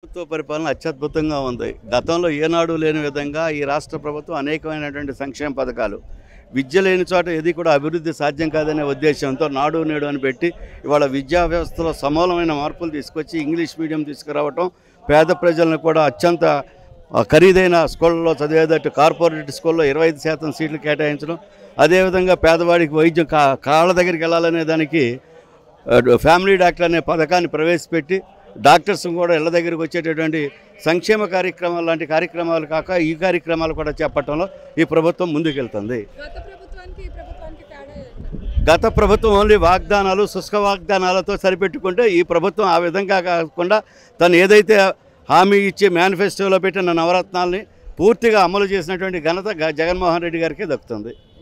ప్రభుత్వ పరిపాలన అత్యద్భుతంగా ఉంది గతంలో ఏనాడు లేని విధంగా ఈ రాష్ట్ర ప్రభుత్వం అనేకమైనటువంటి సంక్షేమ పథకాలు విద్య లేని చోట ఏది కూడా అభివృద్ధి సాధ్యం కాదనే ఉద్దేశంతో నాడు నేడు అని పెట్టి ఇవాళ విద్యా వ్యవస్థలో సమూలమైన మార్పులు తీసుకొచ్చి ఇంగ్లీష్ మీడియం తీసుకురావటం పేద ప్రజలను కూడా అత్యంత ఆ, ఖరీదైన స్కూళ్ళలో చదివేటట్టు కార్పొరేట్ స్కూల్లో ఇరవై ఐదు శాతం సీట్లు కేటాయించడం అదేవిధంగా పేదవాడికి వైద్యం కా కాళ్ళ దగ్గరికి వెళ్ళాలనే దానికి ఆ, ఫ్యామిలీ డాక్టర్ అనే పథకాన్ని ప్రవేశపెట్టి డాక్టర్స్ కూడా ఇళ్ళ దగ్గరికి వచ్చేటటువంటి సంక్షేమ కార్యక్రమాలు లాంటి కార్యక్రమాలు కాక ఈ కార్యక్రమాలు కూడా చేపట్టడంలో ఈ ప్రభుత్వం ముందుకెళ్తుంది గత ప్రభుత్వానికి ఈ ప్రభుత్వానికి తేడా ఏంటి? గత ప్రభుత్వం ఓన్లీ వాగ్దానాలు శుష్క వాగ్దానాలతో సరిపెట్టుకుంటే ఈ ప్రభుత్వం ఆ విధంగా కాకుండా తను ఏదైతే హామీ ఇచ్చి మేనిఫెస్టోలో పెట్టిన నవరత్నాల్ని పూర్తిగా అమలు చేసినటువంటి ఘనత గ- జగన్మోహన్ రెడ్డి గారికి దక్కుతుంది